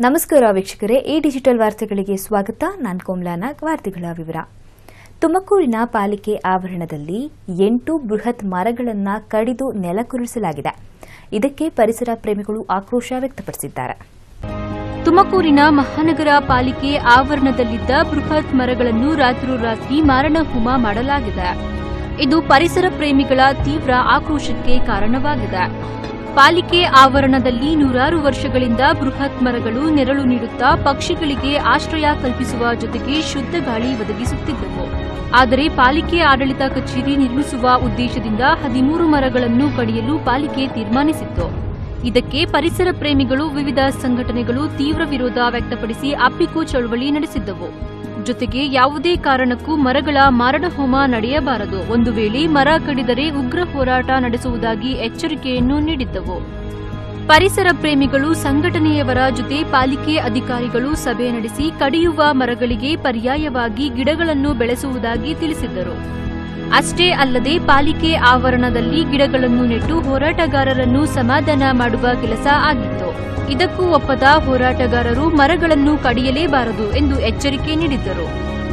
ನಮಸ್ಕಾರ ವೀಕ್ಷಕರೇ ಈ ಡಿಜಿಟಲ್ ವಾರ್ತೆಗಳಿಗೆ ಸ್ವಾಗತ ನಾನು ಕೋಮ್ಲಾನಾಗ್ ವಾರ್ತೆಗಳ ವಿವರ ತುಮಕೂರಿನ ಪಾಲಿಕೆ ಆವರಣದಲ್ಲಿ ಎಂಟು ಬೃಹತ್ ಮರಗಳನ್ನು ಕಡಿದು ನೆಲಕುರುಳಿಸಲಾಗಿದೆ ಇದಕ್ಕೆ ಪರಿಸರ ಪ್ರೇಮಿಗಳು ಆಕ್ರೋಶ ವ್ಯಕ್ತಪಡಿಸಿದ್ದಾರೆ ತುಮಕೂರಿನ ಮಹಾನಗರ ಪಾಲಿಕೆ ಆವರಣದಲ್ಲಿದ್ದ ಬೃಹತ್ ಮರಗಳನ್ನು ರಾತ್ರೋರಾತ್ರಿ ಮಾರಣಹೋಮ ಮಾಡಲಾಗಿದೆ ಇದು ಪರಿಸರ ಪ್ರೇಮಿಗಳ ತೀವ್ರ ಆಕ್ರೋಶಕ್ಕೆ ಕಾರಣವಾಗಿದೆ ಪಾಲಿಕೆ ಆವರಣದಲ್ಲಿ ನೂರಾರು ವರ್ಷಗಳಿಂದ ಬೃಹತ್ ಮರಗಳು ನೆರಳು ನೀಡುತ್ತಾ ಪಕ್ಷಿಗಳಿಗೆ ಆಶ್ರಯ ಕಲ್ಪಿಸುವ ಜೊತೆಗೆ ಶುದ್ಧ ಗಾಳಿ ಒದಗಿಸುತ್ತಿದ್ದವು ಆದರೆ ಪಾಲಿಕೆ ಆಡಳಿತ ಕಚೇರಿ ನಿರ್ಮಿಸುವ ಉದ್ದೇಶದಿಂದ ಹದಿಮೂರು ಮರಗಳನ್ನು ಕಡಿಯಲು ಪಾಲಿಕೆ ತೀರ್ಮಾನಿಸಿತ್ತು ಇದಕ್ಕೆ ಪರಿಸರ ಪ್ರೇಮಿಗಳು ವಿವಿಧ ಸಂಘಟನೆಗಳು ತೀವ್ರ ವಿರೋಧ ವ್ಯಕ್ತಪಡಿಸಿ ಅಪ್ಪಿಕು ಚಳವಳಿ ನಡೆಸಿದ್ದವು ಜೊತೆಗೆ ಯಾವುದೇ ಕಾರಣಕ್ಕೂ ಮರಗಳ ಮಾರಣಹೋಮ ನಡೆಯಬಾರದು ಒಂದು ವೇಳೆ ಮರ ಕಡಿದರೆ ಉಗ್ರ ಹೋರಾಟ ನಡೆಸುವುದಾಗಿ ಎಚ್ಚರಿಕೆಯನ್ನು ನೀಡಿದ್ದವು ಪರಿಸರ ಪ್ರೇಮಿಗಳು ಸಂಘಟನೆಯವರ ಜೊತೆ ಪಾಲಿಕೆ ಅಧಿಕಾರಿಗಳು ಸಭೆ ನಡೆಸಿ ಕಡಿಯುವ ಮರಗಳಿಗೆ ಪರ್ಯಾಯವಾಗಿ ಗಿಡಗಳನ್ನು ಬೆಳೆಸುವುದಾಗಿ ತಿಳಿಸಿದ್ದರು ಅಷ್ಟೇ ಅಲ್ಲದೆ ಪಾಲಿಕೆ ಆವರಣದಲ್ಲಿ ಗಿಡಗಳನ್ನು ನೆಟ್ಟು ಹೋರಾಟಗಾರರನ್ನು ಸಮಾಧಾನ ಮಾಡುವ ಕೆಲಸ ಆಗಿತ್ತು ಇದಕ್ಕೂ ಒಪ್ಪದ ಹೋರಾಟಗಾರರು ಮರಗಳನ್ನು ಕಡಿಯಲೇಬಾರದು ಎಂದು ಎಚ್ಚರಿಕೆ ನೀಡಿದ್ದರು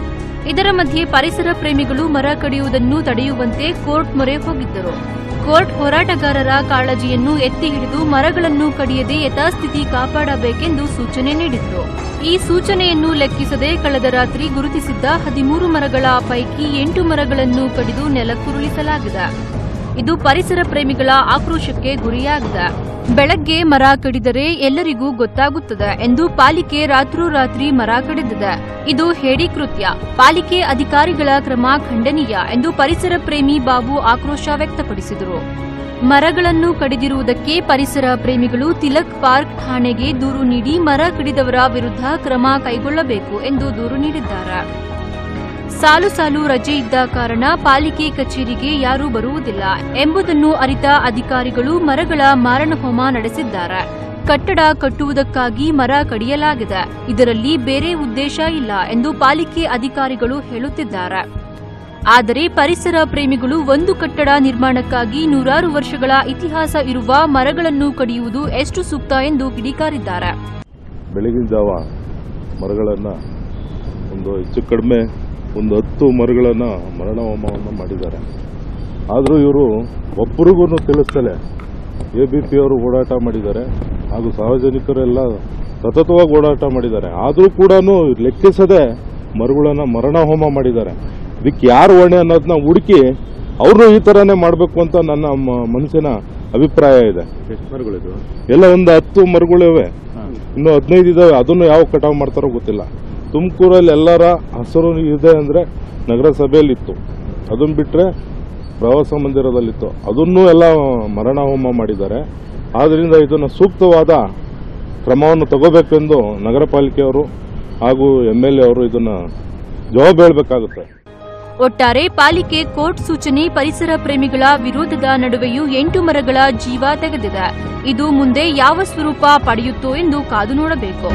ಇದರ ಮಧ್ಯೆ ಪರಿಸರ ಪ್ರೇಮಿಗಳು ಮರ ಕಡಿಯುವುದನ್ನು ತಡೆಯುವಂತೆ ಕೋರ್ಟ್ ಮೊರೆ ಹೋಗಿದ್ದರು ಕೋರ್ಟ್ ಹೋರಾಟಗಾರರ ಕಾಳಜಿಯನ್ನು ಎತ್ತಿ ಹಿಡಿದು ಮರಗಳನ್ನು ಕಡಿಯದೆ ಯಥಾಸ್ಥಿತಿ ಕಾಪಾಡಬೇಕೆಂದು ಸೂಚನೆ ನೀಡಿದ್ರು ಈ ಸೂಚನೆಯನ್ನು ಲೆಕ್ಕಿಸದೆ ಕಳೆದ ರಾತ್ರಿ ಗುರುತಿಸಿದ್ದ ಹದಿಮೂರು ಮರಗಳ ಪೈಕಿ ಎಂಟು ಮರಗಳನ್ನು ಕಡಿದು ನೆಲಕ್ಕುರುಳಿಸಲಾಗಿದೆ ಇದು ಪರಿಸರ ಪ್ರೇಮಿಗಳ ಆಕ್ರೋಶಕ್ಕೆ ಗುರಿಯಾಗಿದೆ ಬೆಳಗ್ಗೆ ಮರ ಕಡಿದರೆ ಎಲ್ಲರಿಗೂ ಗೊತ್ತಾಗುತ್ತದೆ ಎಂದು ಪಾಲಿಕೆ ರಾತ್ರೋರಾತ್ರಿ ಮರ ಕಡಿದಿದೆ ಇದು ಹೇಡಿಕೃತ್ಯ ಪಾಲಿಕೆ ಅಧಿಕಾರಿಗಳ ಕ್ರಮ ಖಂಡನೀಯ ಎಂದು ಪರಿಸರ ಪ್ರೇಮಿ ಬಾಬು ಆಕ್ರೋಶ ವ್ಯಕ್ತಪಡಿಸಿದರು ಮರಗಳನ್ನು ಕಡಿದಿರುವುದಕ್ಕೆ ಪರಿಸರ ಪ್ರೇಮಿಗಳು ತಿಲಕ್ ಪಾರ್ಕ್ ಠಾಣೆಗೆ ದೂರು ನೀಡಿ ಮರ ಕಡಿದವರ ವಿರುದ್ಧ ಕ್ರಮ ಕೈಗೊಳ್ಳಬೇಕು ಎಂದು ದೂರು ನೀಡಿದ್ದಾರೆ ಸಾಲು ಸಾಲು ರಜೆ ಇದ್ದ ಕಾರಣ ಪಾಲಿಕೆ ಕಚೇರಿಗೆ ಯಾರೂ ಬರುವುದಿಲ್ಲ ಎಂಬುದನ್ನು ಅರಿತ ಅಧಿಕಾರಿಗಳು ಮರಗಳ ಮಾರಣಹೋಮ ನಡೆಸಿದ್ದಾರೆ ಕಟ್ಟಡ ಕಟ್ಟುವುದಕ್ಕಾಗಿ ಮರ ಕಡಿಯಲಾಗಿದೆ ಇದರಲ್ಲಿ ಬೇರೆ ಉದ್ದೇಶ ಇಲ್ಲ ಎಂದು ಪಾಲಿಕೆ ಅಧಿಕಾರಿಗಳು ಹೇಳುತ್ತಿದ್ದಾರೆ ಆದರೆ ಪರಿಸರ ಪ್ರೇಮಿಗಳು ಒಂದು ಕಟ್ಟಡ ನಿರ್ಮಾಣಕ್ಕಾಗಿ ನೂರಾರು ವರ್ಷಗಳ ಇತಿಹಾಸ ಇರುವ ಮರಗಳನ್ನು ಕಡಿಯುವುದು ಎಷ್ಟು ಸೂಕ್ತ ಎಂದು ಕಿಡಿಕಾರಿದ್ದಾರೆ ಬೆಳಗಿನ ಜಾವ ಮರಗಳನ್ನು ಒಂದು ಹೆಚ್ಚು ಕಡಿಮೆ ಒಂದು ಹತ್ತು ಮರಗಳನ್ನು ಮರಣ ಹೋಮವನ್ನು ಮಾಡಿದ್ದಾರೆ ಆದರೂ ಇವರು ಒಬ್ಬರಿಗೂ ತಿಳಿಸ್ತಲೇ ಎ ಬಿ ಪಿ ಅವರು ಓಡಾಟ ಮಾಡಿದ್ದಾರೆ ಹಾಗೂ ಸಾರ್ವಜನಿಕರೆಲ್ಲ ಸತತವಾಗಿ ಓಡಾಟ ಮಾಡಿದ್ದಾರೆ ಆದರೂ ಕೂಡ ಲೆಕ್ಕಿಸದೆ ಮರಗಳನ್ನು ಮರಣ ಹೋಮ ಮಾಡಿದ್ದಾರೆ ಇದಕ್ಕೆ ಯಾರು ಹೊಣೆ ಅನ್ನೋದನ್ನ ಹುಡುಕಿ ಅವರು ಈ ಥರನೇ ಮಾಡಬೇಕು ಅಂತ ನನ್ನ ಮ- ಮನಸ್ಸಿನ ಅಭಿಪ್ರಾಯ ಇದೆ ಎಷ್ಟು ಮರಗಳಿದು ಎಲ್ಲ ಒಂದು ಹತ್ತು ಮರಗಳಿವೆ ಇನ್ನು ಹದಿನೈದು ಇದಾವೆ ಅದನ್ನು ಯಾವ ಕಟಾವು ಮಾಡ್ತಾರೋ ಗೊತ್ತಿಲ್ಲ ತುಮಕೂರಲ್ಲಿ ಎಲ್ಲರ ಹಸಿರು ಇದೆ ಅಂದರೆ ನಗರಸಭೆಯಲ್ಲಿತ್ತು ಅದನ್ನು ಬಿಟ್ಟರೆ ಪ್ರವಾಸ ಮಂದಿರದಲ್ಲಿತ್ತು ಅದನ್ನೂ ಎಲ್ಲ ಮರಣ ಹೋಮ ಮಾಡಿದ್ದಾರೆ ಆದ್ದರಿಂದ ಇದನ್ನು ಸೂಕ್ತವಾದ ಕ್ರಮವನ್ನು ತಗೋಬೇಕೆಂದು ನಗರ ಪಾಲಿಕೆಯವರು ಹಾಗೂ ಎಮ್ ಎಲ್ ಎ ಅವರು ಇದನ್ನು ಜವಾಬ್ ಹೇಳಬೇಕಾಗುತ್ತೆ ಒಟ್ಟಾರೆ ಪಾಲಿಕೆ ಕೋರ್ಟ್ ಸೂಚನೆ ಪರಿಸರ ಪ್ರೇಮಿಗಳ ವಿರೋಧದ ನಡುವೆಯೂ ಎಂಟು ಮರಗಳ ಜೀವ ತೆಗೆದಿದೆ ಇದು ಮುಂದೆ ಯಾವ ಸ್ವರೂಪ ಪಡೆಯುತ್ತೋ ಎಂದು ಕಾದು ನೋಡಬೇಕು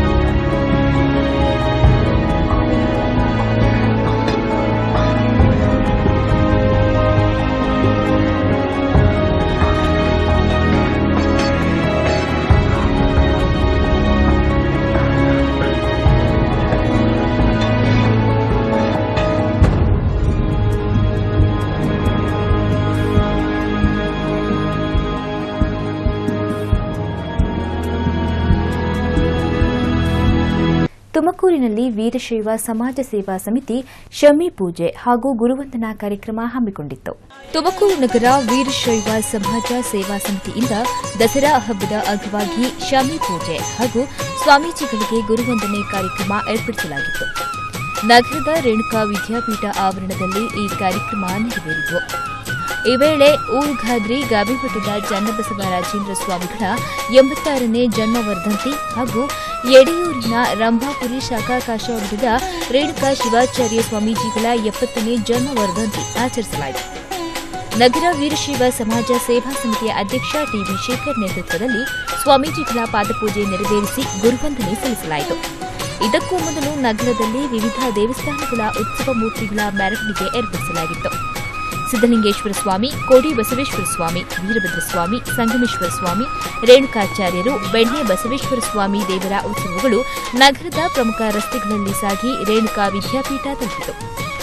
ತುಮಕೂರಿನಲ್ಲಿ ವೀರಶೈವ ಸಮಾಜ ಸೇವಾ ಸಮಿತಿ ಶಮಿ ಪೂಜೆ ಹಾಗೂ ಗುರುವಂದನಾ ಕಾರ್ಯಕ್ರಮ ಹಮ್ಮಿಕೊಂಡಿತ್ತು ತುಮಕೂರು ನಗರ ವೀರಶೈವ ಸಮಾಜ ಸೇವಾ ಸಮಿತಿಯಿಂದ ದಸರಾ ಹಬ್ಬದ ಅಂಗವಾಗಿ ಶಮಿ ಪೂಜೆ ಹಾಗೂ ಸ್ವಾಮೀಜಿಗಳಿಗೆ ಗುರುವಂದನೆ ಕಾರ್ಯಕ್ರಮ ಏರ್ಪಡಿಸಲಾಗಿತ್ತು ನಗರದ ರೇಣುಕಾ ವಿದ್ಯಾಪೀಠ ಆವರಣದಲ್ಲಿ ಈ ಕಾರ್ಯಕ್ರಮ ನೆರವೇರಿತು ಈ ವೇಳೆ ಊರುಘಾದ್ರಿ ಗಾಬಿಮಠದ ಚನ್ನಬಸವ ರಾಜೇಂದ್ರ ಸ್ವಾಮಿಗಳ ಎಂಬತ್ತಾರನೇ ಜನ್ಮ ವರ್ಧಂತಿ ಹಾಗೂ ಯಡಿಯೂರಿನ ರಂಭಾಪುರಿ ಶಾಖಾ ಕಾಶಾವರದ ರೇಣುಕಾ ಶಿವಾಚಾರ್ಯ ಸ್ವಾಮೀಜಿಗಳ ಎಪ್ಪತ್ತನೇ ಜನ್ಮ ವರ್ಧಂತಿ ಆಚರಿಸಲಾಯಿತು ನಗರ ವೀರಶೈವ ಸಮಾಜ ಸೇವಾ ಸಮಿತಿಯ ಅಧ್ಯಕ್ಷ ಟಿವಿ ಶೇಖರ್ ನೇತೃತ್ವದಲ್ಲಿ ಸ್ವಾಮೀಜಿಗಳ ಪಾದಪೂಜೆ ನೆರವೇರಿಸಿ ಗುರುವಂದನೆ ಸಲ್ಲಿಸಲಾಯಿತು ಇದಕ್ಕೂ ಮೊದಲು ನಗರದಲ್ಲಿ ವಿವಿಧ ದೇವಸ್ಥಾನಗಳ ಉತ್ಸವ ಮೂರ್ತಿಗಳ ಮೆರವಣಿಗೆ ಏರ್ಪಡಿಸಲಾಗಿತ್ತು ಸಿದ್ದಲಿಂಗೇಶ್ವರ ಸ್ವಾಮಿ ಕೋಡಿ ಬಸವೇಶ್ವರ ಸ್ವಾಮಿ ವೀರಭದ್ರ ಸ್ವಾಮಿ ಸಂಗಮೇಶ್ವರ ಸ್ವಾಮಿ ರೇಣುಕಾಚಾರ್ಯರು ಬೆಣ್ಣೆ ಬಸವೇಶ್ವರ ಸ್ವಾಮಿ ದೇವರ ಉತ್ಸವಗಳು ನಗರದ ಪ್ರಮುಖ ರಸ್ತೆಗಳಲ್ಲಿ ಸಾಗಿ ರೇಣುಕಾ ವಿದ್ಯಾಪೀಠ ತಲುಪಿತು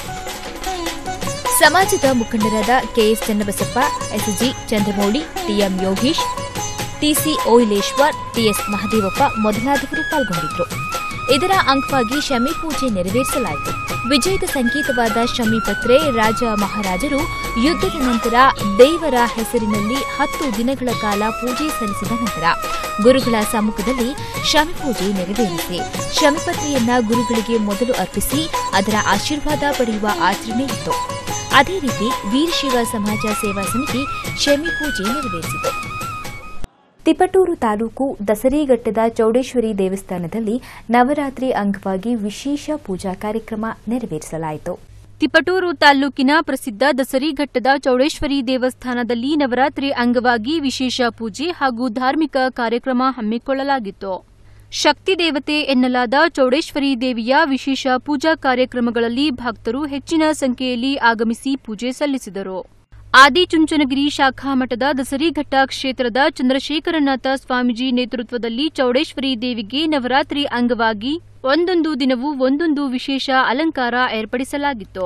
ಸಮಾಜದ ಮುಖಂಡರಾದ KS Channabasappa SG Chandramouli TM Yogish TC Oyileshwar TS Mahadevappa ಮೊದಲಾದವರು ಪಾಲ್ಗೊಂಡಿದ್ದರು ಇದರ ಅಂಗವಾಗಿ ಶಮಿ ಪೂಜೆ ನೆರವೇರಿಸಲಾಯಿತು ವಿಜಯದ ಸಂಕೇತವಾದ ಶಮಿ ಪತ್ರೆ ರಾಜ ಮಹಾರಾಜರು ಯುದ್ದದ ನಂತರ ದೇವರ ಹೆಸರಿನಲ್ಲಿ ಹತ್ತು ದಿನಗಳ ಕಾಲ ಪೂಜೆ ಸಲ್ಲಿಸಿದ ನಂತರ ಗುರುಗಳ ಸಮ್ಮುಖದಲ್ಲಿ ಶಮಿ ಪೂಜೆ ನೆರವೇರಿಸಿ ಶಮಿಪತ್ರೆಯನ್ನ ಗುರುಗಳಿಗೆ ಮೊದಲು ಅರ್ಪಿಸಿ ಅದರ ಆಶೀರ್ವಾದ ಪಡೆಯುವ ಆಚರಣೆ ಇತ್ತು ಅದೇ ರೀತಿ ವೀರಶೈವ ಸಮಾಜ ಸೇವಾ ಸಮಿತಿ ಶಮಿ ಪೂಜೆ ನೆರವೇರಿಸಿತು ತಿಪಟೂರು ತಾಲೂಕು ದಸರಿಘಟ್ಟದ ಚೌಡೇಶ್ವರಿ ದೇವಸ್ಥಾನದಲ್ಲಿ ನವರಾತ್ರಿ ಅಂಗವಾಗಿ ವಿಶೇಷ ಪೂಜಾ ಕಾರ್ಯಕ್ರಮ ನೆರವೇರಿಸಲಾಯಿತು ತಿಪಟೂರು ತಾಲೂಕಿನ ಪ್ರಸಿದ್ಧ ದಸರಿಘಟ್ಟದ ಚೌಡೇಶ್ವರಿ ದೇವಸ್ಥಾನದಲ್ಲಿ ನವರಾತ್ರಿ ಅಂಗವಾಗಿ ವಿಶೇಷ ಪೂಜೆ ಹಾಗೂ ಧಾರ್ಮಿಕ ಕಾರ್ಯಕ್ರಮ ಹಮ್ಮಿಕೊಳ್ಳಲಾಗಿತ್ತು ಶಕ್ತಿ ದೇವತೆ ಎನ್ನಲಾದ ಚೌಡೇಶ್ವರಿ ದೇವಿಯ ವಿಶೇಷ ಪೂಜಾ ಕಾರ್ಯಕ್ರಮಗಳಲ್ಲಿ ಭಕ್ತರು ಹೆಚ್ಚಿನ ಸಂಖ್ಯೆಯಲ್ಲಿ ಆಗಮಿಸಿ ಪೂಜೆ ಸಲ್ಲಿಸಿದರು ಆದಿಚುಂಚನಗಿರಿ ಶಾಖಾ ಮಠದ ದಸರಿಘಟ್ಟ ಕ್ಷೇತ್ರದ ಚಂದ್ರಶೇಖರನಾಥ ಸ್ವಾಮೀಜಿ ನೇತೃತ್ವದಲ್ಲಿ ಚೌಡೇಶ್ವರಿ ದೇವಿಗೆ ನವರಾತ್ರಿ ಅಂಗವಾಗಿ ಒಂದೊಂದು ದಿನವೂ ಒಂದೊಂದು ವಿಶೇಷ ಅಲಂಕಾರ ಏರ್ಪಡಿಸಲಾಗಿತ್ತು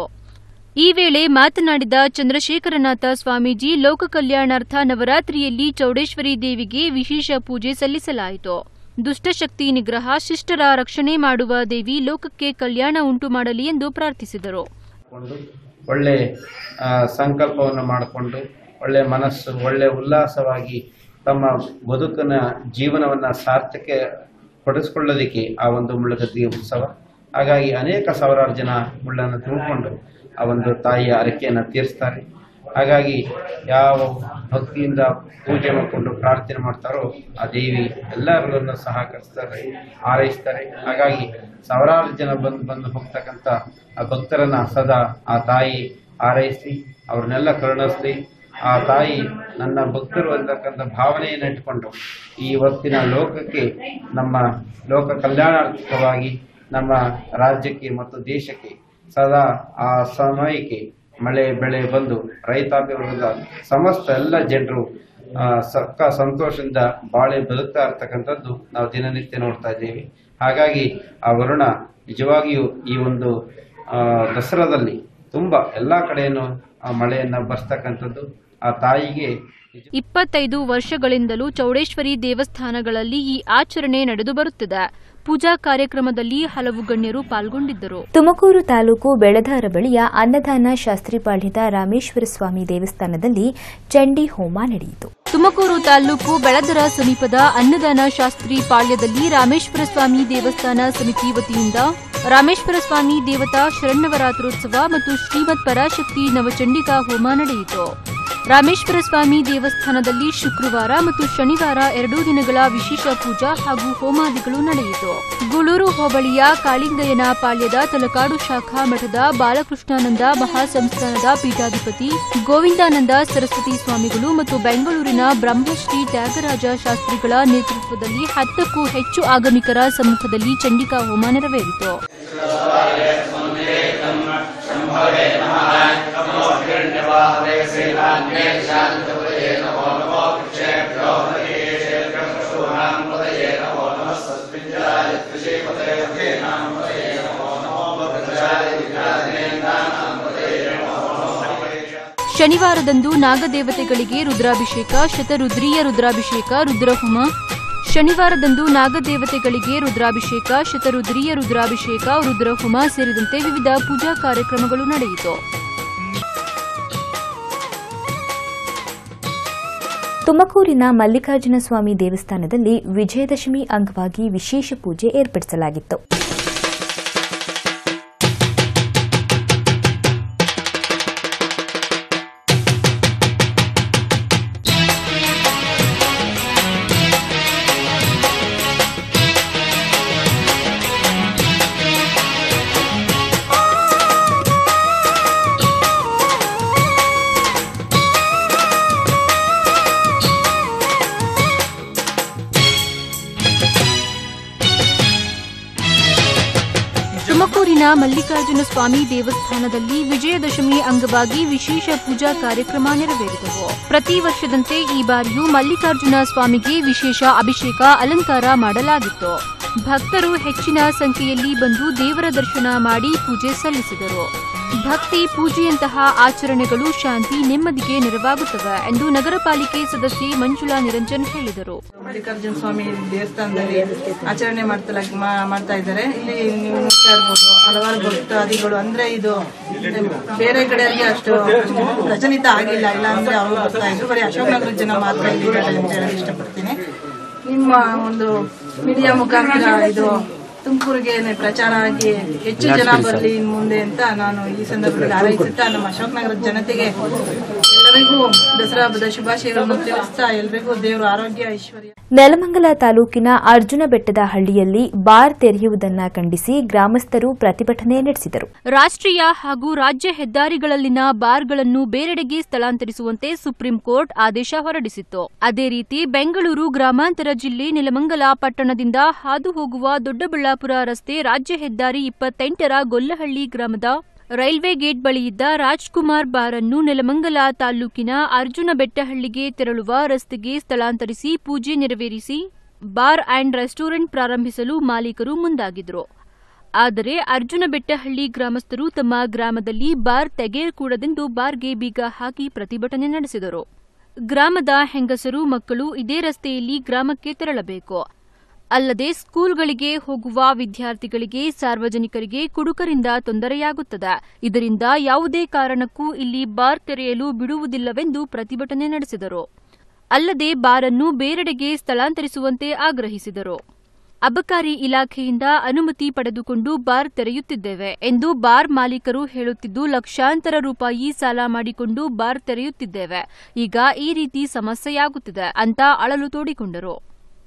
ಈ ವೇಳೆ ಮಾತನಾಡಿದ ಚಂದ್ರಶೇಖರನಾಥ ಸ್ವಾಮೀಜಿ ಲೋಕ ಕಲ್ಯಾಣಾರ್ಥ ನವರಾತ್ರಿಯಲ್ಲಿ ಚೌಡೇಶ್ವರಿ ದೇವಿಗೆ ವಿಶೇಷ ಪೂಜೆ ಸಲ್ಲಿಸಲಾಯಿತು ದುಷ್ಟಶಕ್ತಿ ನಿಗ್ರಹ ಶಿಷ್ಟರ ರಕ್ಷಣೆ ಮಾಡುವ ದೇವಿ ಲೋಕಕ್ಕೆ ಕಲ್ಯಾಣ ಉಂಟು ಮಾಡಲಿ ಎಂದು ಪ್ರಾರ್ಥಿಸಿದರು ಕೊಂಡು ಒಳ್ಳೆ ಆ, ಸಂಕಲ್ಪವನ್ನು ಮಾಡಿಕೊಂಡು ಒಳ್ಳೆ ಮನಸ್ಸು ಒಳ್ಳೆ ಉಲ್ಲಾಸವಾಗಿ ತಮ್ಮ ಬದುಕಿನ ಜೀವನವನ್ನು ಸಾರ್ಥಕ ಪಡಿಸ್ಕೊಳ್ಳೋದಕ್ಕೆ ಆ ಒಂದು ಮುಳ್ಳುಗದ್ದಿ ಉತ್ಸವ ಹಾಗಾಗಿ ಅನೇಕ ಸಾವಿರಾರು ಜನ ಮುಳ್ಳನ್ನು ತುಂಬಿಕೊಂಡು ಆ ಒಂದು ತಾಯಿಯ ಹರಕೆಯನ್ನು ತೀರಿಸ್ತಾರೆ ಹಾಗಾಗಿ ಯಾವ ಭಕ್ತಿಯಿಂದ ಪೂಜೆ ಮಾಡಿಕೊಂಡು ಪ್ರಾರ್ಥನೆ ಮಾಡ್ತಾರೋ ಆ ದೇವಿ ಎಲ್ಲರನ್ನು ಸಹಕರಿಸ್ತಾರೆ ಹಾರೈಸ್ತಾರೆ ಹಾಗಾಗಿ ಸಾವಿರಾರು ಜನ ಬಂದು ಬಂದು ಹೋಗ್ತಕ್ಕಂಥ ಆ ಭಕ್ತರನ್ನ ಸದಾ ಆ ತಾಯಿ ಹಾರೈಸಿ ಅವ್ರನ್ನೆಲ್ಲ ಕರುಣಿಸ್ಲಿ ಆ ತಾಯಿ ನನ್ನ ಭಕ್ತರು ಅಂತಕ್ಕಂಥ ಭಾವನೆಯನ್ನು ಇಟ್ಕೊಂಡು ಈ ಹೊತ್ತಿನ ಲೋಕಕ್ಕೆ ನಮ್ಮ ಲೋಕ ಕಲ್ಯಾಣಾರ್ಥವಾಗಿ ನಮ್ಮ ರಾಜ್ಯಕ್ಕೆ ಮತ್ತು ದೇಶಕ್ಕೆ ಸದಾ ಆ ಸಮಯಕ್ಕೆ ಮಳೆ ಬೆಳೆ ಬಂದು ರೈತಾಪಿ ವರ್ಗದ ಸಮಸ್ತ ಎಲ್ಲ ಜನರು ಆ, ಸಕ್ಕ ಸಂತೋಷದಿಂದ ಬಾಳೆ ಬದುಕ್ತಾ ಇರ್ತಕ್ಕಂಥದ್ದು ನಾವು ದಿನನಿತ್ಯ ನೋಡ್ತಾ ಇದ್ದೀವಿ ಹಾಗಾಗಿ ಆ ವರುಣ ನಿಜವಾಗಿಯೂ ಈ ಒಂದು ಆ, ದಸರಾದಲ್ಲಿ ತುಂಬಾ ಎಲ್ಲಾ ಕಡೆಯನ್ನು ಆ ಮಳೆಯನ್ನ ಬರ್ತಕ್ಕಂಥದ್ದು ಆ ತಾಯಿಗೆ ನಿಜ- ಇಪ್ಪತ್ತೈದು ವರ್ಷಗಳಿಂದಲೂ ಚೌಡೇಶ್ವರಿ ದೇವಸ್ಥಾನಗಳಲ್ಲಿ ಈ ಆಚರಣೆ ನಡೆದು ಬರುತ್ತಿದೆ ಪೂಜಾ ಕಾರ್ಯಕ್ರಮದಲ್ಲಿ ಹಲವು ಗಣ್ಯರು ಪಾಲ್ಗೊಂಡಿದ್ದರು ತುಮಕೂರು ತಾಲೂಕು ಬೆಳದಾರ ಬಳಿಯ ಅನ್ನದಾನ ಶಾಸ್ತ್ರಿಪಾಳ್ಯದ ರಾಮೇಶ್ವರ ಸ್ವಾಮಿ ದೇವಸ್ಥಾನದಲ್ಲಿ ಚಂಡಿ ಹೋಮ ನಡೆಯಿತು ತುಮಕೂರು ತಾಲೂಕು ಬೆಳದರ ಸಮೀಪದ ಅನ್ನದಾನ ಶಾಸ್ತ್ರಿ ಪಾಳ್ಯದಲ್ಲಿ ರಾಮೇಶ್ವರ ಸ್ವಾಮಿ ದೇವಸ್ಥಾನ ಸಮಿತಿ ವತಿಯಿಂದ ರಾಮೇಶ್ವರ ಸ್ವಾಮಿ ದೇವತಾ ಶರಣ್ಣವರಾತ್ರೋತ್ಸವ ಮತ್ತು ಶ್ರೀಮದ್ ಪರಾಶಕ್ತಿ ನವಚಂಡಿಕಾ ಹೋಮ ನಡೆಯಿತು ರಾಮೇಶ್ವರ ಸ್ವಾಮಿ ದೇವಸ್ಥಾನದಲ್ಲಿ ಶುಕ್ರವಾರ ಮತ್ತು ಶನಿವಾರ ಎರಡೂ ದಿನಗಳ ವಿಶೇಷ ಪೂಜಾ ಹಾಗೂ ಹೋಮಾದಿಗಳು ನಡೆಯಿತು ಗೂಳೂರು ಹೋಬಳಿಯ ಕಾಳಿಂಗಯ್ಯನ ಪಾಳ್ಯದ ತಲಕಾಡು ಶಾಖಾ ಮಠದ ಬಾಲಕೃಷ್ಣಾನಂದ ಮಹಾಸಂಸ್ಥಾನದ ಪೀಠಾಧಿಪತಿ ಗೋವಿಂದಾನಂದ ಸರಸ್ವತಿ ಸ್ವಾಮಿಗಳು ಮತ್ತು ಬೆಂಗಳೂರಿನ ಬ್ರಹ್ಮಶ್ರೀ ತ್ಯಾಗರಾಜ ಶಾಸ್ತ್ರಿಗಳ ನೇತೃತ್ವದಲ್ಲಿ ಹತ್ತಕ್ಕೂ ಹೆಚ್ಚು ಆಗಮಿಕರ ಸಮ್ಮುಖದಲ್ಲಿ ಚಂಡಿಕಾ ಹೋಮ ನೆರವೇರಿತು ಶನಿವಾರದಂದು ನಾಗದೇವತೆಗಳಿಗೆ ರುದ್ರಾಭಿಷೇಕ ಶತರುದ್ರೀಯ ರುದ್ರಾಭಿಷೇಕ ರುದ್ರಹುಮ ಶನಿವಾರದಂದು ನಾಗದೇವತೆಗಳಿಗೆ ರುದ್ರಾಭಿಷೇಕ ಶತರುದ್ರೀಯ ರುದ್ರಾಭಿಷೇಕ ರುದ್ರಹುಮ ಸೇರಿದಂತೆ ವಿವಿಧ ಪೂಜಾ ಕಾರ್ಯಕ್ರಮಗಳು ನಡೆಯಿತು ತುಮಕೂರಿನ ಮಲ್ಲಿಕಾರ್ಜುನ ಸ್ವಾಮಿ ದೇವಸ್ಥಾನದಲ್ಲಿ ವಿಜಯದಶಮಿ ಅಂಗವಾಗಿ ವಿಶೇಷ ಪೂಜೆ ಏರ್ಪಡಿಸಲಾಗಿತ್ತು ತುಮಕೂರಿನ ಮಲ್ಲಿಕಾರ್ಜುನ ಸ್ವಾಮಿ ದೇವಸ್ಥಾನದಲ್ಲಿ ವಿಜಯದಶಮಿ ಅಂಗವಾಗಿ ವಿಶೇಷ ಪೂಜಾ ಕಾರ್ಯಕ್ರಮ ನೆರವೇರಿದವು ಪ್ರತಿ ವರ್ಷದಂತೆ ಈ ಬಾರಿಯೂ ಮಲ್ಲಿಕಾರ್ಜುನ ಸ್ವಾಮಿಗೆ ವಿಶೇಷ ಅಭಿಷೇಕ ಅಲಂಕಾರ ಮಾಡಲಾಗಿತ್ತು ಭಕ್ತರು ಹೆಚ್ಚಿನ ಸಂಖ್ಯೆಯಲ್ಲಿ ಬಂದು ದೇವರ ದರ್ಶನ ಮಾಡಿ ಪೂಜೆ ಸಲ್ಲಿಸಿದರು ಭಕ್ತಿ ಪೂಜೆಯಂತಹ ಆಚರಣೆಗಳು ಶಾಂತಿ ನೆಮ್ಮದಿಗೆ ನೆರವಾಗುತ್ತವೆ ಎಂದು ನಗರ ಪಾಲಿಕೆ ಸದಸ್ಯೆ ಮಂಜುಳಾ ನಿರಂಜನ್ ಹೇಳಿದರು ಮಲ್ಲಿಕಾರ್ಜುನ ಸ್ವಾಮಿ ದೇವಸ್ಥಾನದಲ್ಲಿ ಆಚರಣೆ ಮಾಡ್ತಾ ಮಾ- ಮಾಡ್ತಾ ಇದ್ದಾರೆ ಇಲ್ಲಿ ನೀವು ನೋಡ್ತಾ ಇರ್ಬೋದು ಹಲವಾರು ಭಕ್ತಾದಿಗಳು ಅಂದ್ರೆ ಇದು ಬೇರೆ ಕಡೆಯವರಿಗೆ ಅಷ್ಟು ಪ್ರಚಲಿತ ಆಗಿಲ್ಲ ಇಲ್ಲ ಅಂದ್ರೆ ಅವರು ಬರ್ತಾ ಇದ್ರು ಬರೀ ಅಶೋಕನಗರ ಜನ ಮಾತ್ರ ಇಲ್ಲಿ ಇದ್ದಾರೆ ಅಂತ ಹೇಳಕ್ ಇಷ್ಟಪಡ್ತೀನಿ ನಿಮ್ಮ ಒಂದು ಮೀಡಿಯಾ ಮುಖಾಂತರ ಇದು ತುಮಕೂರಿಗೆ ಪ್ರಚಾರ ಆಗಿ ಹೆಚ್ಚು ಜನ ಬರಲಿ ಇನ್ ಮುಂದೆ ಅಂತ ನಾನು ಈ ಸಂದರ್ಭದಲ್ಲಿ ಹಾರೈಸುತ್ತಾ ನಮ್ಮ ಅಶೋಕನಗರದ ಜನತೆಗೆ ಎಲ್ಲರಿಗೂ ದಸರಾ ಹಬ್ಬದ ಶುಭಾಶಯಗಳನ್ನು ತಿಳಿಸ್ತಾ ಎಲ್ಲರಿಗೂ ದೇವರು ಆರೋಗ್ಯ ಐಶ್ವರ್ಯ ನೆಲಮಂಗಲ ತಾಲೂಕಿನ ಅರ್ಜುನ ಬೆಟ್ಟದ ಹಳ್ಳಿಯಲ್ಲಿ ಬಾರ್ ತೆರೆಯುವುದನ್ನ ಖಂಡಿಸಿ ಗ್ರಾಮಸ್ಥರು ಪ್ರತಿಭಟನೆ ನಡೆಸಿದರು ರಾಷ್ಟ್ರೀಯ ಹಾಗೂ ರಾಜ್ಯ ಹೆದ್ದಾರಿಗಳಲ್ಲಿನ ಬಾರ್ಗಳನ್ನು ಬೇರೆಡೆಗೆ ಸ್ಥಳಾಂತರಿಸುವಂತೆ ಸುಪ್ರೀಂ ಕೋರ್ಟ್ ಆದೇಶ ಹೊರಡಿಸಿತ್ತು ಅದೇ ರೀತಿ ಬೆಂಗಳೂರು ಗ್ರಾಮಾಂತರ ಜಿಲ್ಲೆ ನೆಲಮಂಗಲ ಪಟ್ಟಣದಿಂದ ಹಾದು ಹೋಗುವ ದೊಡ್ಡಬಳ್ಳಾಪುರ ರಸ್ತೆ ರಾಜ್ಯ ಹೆದ್ದಾರಿ ಇಪ್ಪತ್ತೆಂಟರ ಗೊಲ್ಲಹಳ್ಳಿ ಗ್ರಾಮದ ರೈಲ್ವೆ ಗೇಟ್ ಬಳಿಯಿದ್ದ ರಾಜ್ಕುಮಾರ್ ಬಾರ್ ಅನ್ನು ನೆಲಮಂಗಲ ತಾಲೂಕಿನ ಅರ್ಜುನ ಬೆಟ್ಟಹಳ್ಳಿಗೆ ತೆರಳುವ ರಸ್ತೆಗೆ ಸ್ಥಳಾಂತರಿಸಿ ಪೂಜೆ ನೆರವೇರಿಸಿ ಬಾರ್ ಅಂಡ್ ರೆಸ್ಟೋರೆಂಟ್ ಪ್ರಾರಂಭಿಸಲು ಮಾಲೀಕರು ಮುಂದಾಗಿದ್ರು ಆದರೆ ಅರ್ಜುನ ಬೆಟ್ಟಹಳ್ಳಿ ಗ್ರಾಮಸ್ಥರು ತಮ್ಮ ಗ್ರಾಮದಲ್ಲಿ ಬಾರ್ ತೆಗೆಯಕೂಡದೆಂದು ಬಾರ್ಗೆ ಬೀಗ ಹಾಕಿ ಪ್ರತಿಭಟನೆ ನಡೆಸಿದರು ಗ್ರಾಮದ ಹೆಂಗಸರು ಮಕ್ಕಳು ಇದೇ ರಸ್ತೆಯಲ್ಲಿ ಗ್ರಾಮಕ್ಕೆ ತೆರಳಬೇಕು ಅಲ್ಲದೆ ಸ್ಕೂಲ್ಗಳಿಗೆ ಹೋಗುವ ವಿದ್ಯಾರ್ಥಿಗಳಿಗೆ ಸಾರ್ವಜನಿಕರಿಗೆ ಕುಡುಕರಿಂದ ತೊಂದರೆಯಾಗುತ್ತದೆ ಇದರಿಂದ ಯಾವುದೇ ಕಾರಣಕ್ಕೂ ಇಲ್ಲಿ ಬಾರ್ ತೆರೆಯಲು ಬಿಡುವುದಿಲ್ಲವೆಂದು ಪ್ರತಿಭಟನೆ ನಡೆಸಿದರು ಅಲ್ಲದೆ ಬಾರನ್ನು ಬೇರೆಡೆಗೆ ಸ್ಥಳಾಂತರಿಸುವಂತೆ ಆಗ್ರಹಿಸಿದರು ಅಬಕಾರಿ ಇಲಾಖೆಯಿಂದ ಅನುಮತಿ ಪಡೆದುಕೊಂಡು ಬಾರ್ ತೆರೆಯುತ್ತಿದ್ದೇವೆ ಎಂದು ಬಾರ್ ಮಾಲೀಕರು ಹೇಳುತ್ತಿದ್ದು ಲಕ್ಷಾಂತರ ರೂಪಾಯಿ ಸಾಲ ಮಾಡಿಕೊಂಡು ಬಾರ್ ತೆರೆಯುತ್ತಿದ್ದೇವೆ ಈಗ ಈ ರೀತಿ ಸಮಸ್ಯೆಯಾಗುತ್ತಿದೆ ಅಂತ ಅಳಲು ತೋಡಿಕೊಂಡರು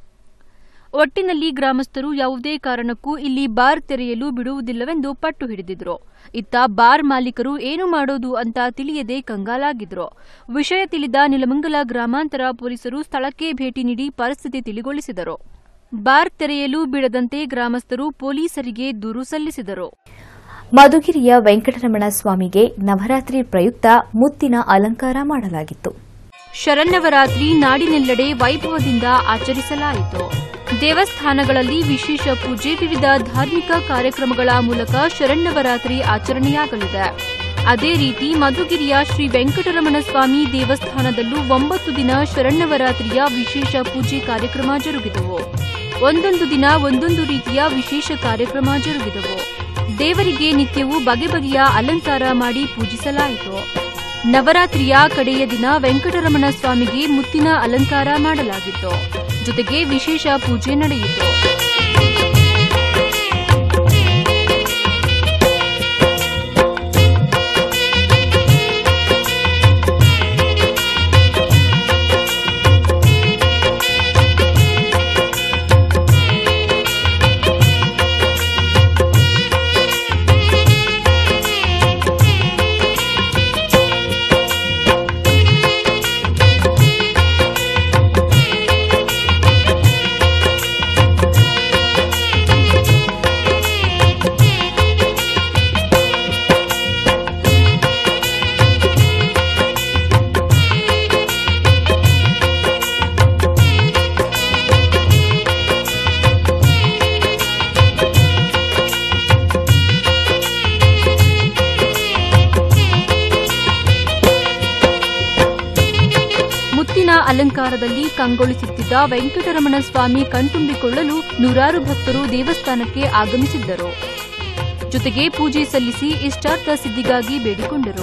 ಒಟ್ಟಿನಲ್ಲಿ ಗ್ರಾಮಸ್ಥರು ಯಾವುದೇ ಕಾರಣಕ್ಕೂ ಇಲ್ಲಿ ಬಾರ್ ತೆರೆಯಲು ಬಿಡುವುದಿಲ್ಲವೆಂದು ಪಟ್ಟು ಹಿಡಿದಿದ್ರು ಇತ್ತ ಬಾರ್ ಮಾಲೀಕರು ಏನು ಮಾಡೋದು ಅಂತ ತಿಳಿಯದೆ ಕಂಗಾಲಾಗಿದ್ರು ವಿಷಯ ತಿಳಿದ ನಿಲಮಂಗಲ ಗ್ರಾಮಾಂತರ ಪೊಲೀಸರು ಸ್ಥಳಕ್ಕೆ ಭೇಟಿ ನೀಡಿ ಪರಿಸ್ಥಿತಿ ತಿಳಿಗೊಳಿಸಿದರು ಬಾರ್ ತೆರೆಯಲು ಬಿಡದಂತೆ ಗ್ರಾಮಸ್ಥರು ಪೊಲೀಸರಿಗೆ ದೂರು ಸಲ್ಲಿಸಿದರು ಮಧುಗಿರಿಯ ವೆಂಕಟರಮಣ ಸ್ವಾಮಿಗೆ ನವರಾತ್ರಿ ಪ್ರಯುಕ್ತ ಮುತ್ತಿನ ಅಲಂಕಾರ ಮಾಡಲಾಗಿತ್ತು ಶರನ್ನವರಾತ್ರಿ ನಾಡಿನೆಲ್ಲೆಡೆ ವೈಭವದಿಂದ ಆಚರಿಸಲಾಯಿತು ದೇವಸ್ಥಾನಗಳಲ್ಲಿ ವಿಶೇಷ ಪೂಜೆ ವಿವಿಧ ಧಾರ್ಮಿಕ ಕಾರ್ಯಕ್ರಮಗಳ ಮೂಲಕ ಶರನ್ನವರಾತ್ರಿ ಆಚರಣೆಯಾಗಲಿದೆ ಅದೇ ರೀತಿ ಮಧುಗಿರಿಯ ಶ್ರೀ ವೆಂಕಟರಮಣ ಸ್ವಾಮಿ ದೇವಸ್ಥಾನದಲ್ಲೂ ಒಂಬತ್ತು ದಿನ ಶರನ್ನವರಾತ್ರಿಯ ವಿಶೇಷ ಪೂಜೆ ಕಾರ್ಯಕ್ರಮ ಜರುಗಿದವು ಒಂದೊಂದು ದಿನ ಒಂದೊಂದು ರೀತಿಯ ವಿಶೇಷ ಕಾರ್ಯಕ್ರಮ ಜರುಗಿದವು ದೇವರಿಗೆ ನಿತ್ಯವೂ ಬಗೆ ಬಗೆಯ ಅಲಂಕಾರ ಮಾಡಿ ಪೂಜಿಸಲಾಯಿತು ನವರಾತ್ರಿಯ ಕಡೆಯ ದಿನ ವೆಂಕಟರಮಣ ಸ್ವಾಮಿಗೆ ಮುತ್ತಿನ ಅಲಂಕಾರ ಮಾಡಲಾಗಿತ್ತು ಜೊತೆಗೆ ವಿಶೇಷ ಪೂಜೆ ನಡೆಯಿತು ಮುತ್ತಿನ ಅಲಂಕಾರದಲ್ಲಿ ಕಂಗೊಳಿಸುತ್ತಿದ್ದ ವೆಂಕಟರಮಣ ಸ್ವಾಮಿ ಕಣ್ತುಂಬಿಕೊಳ್ಳಲು ನೂರಾರು ಭಕ್ತರು ದೇವಸ್ಥಾನಕ್ಕೆ ಆಗಮಿಸಿದ್ದರು ಜೊತೆಗೆ ಪೂಜೆ ಸಲ್ಲಿಸಿ ಇಷ್ಟಾರ್ಥ ಸಿದ್ಧಿಗಾಗಿ ಬೇಡಿಕೊಂಡರು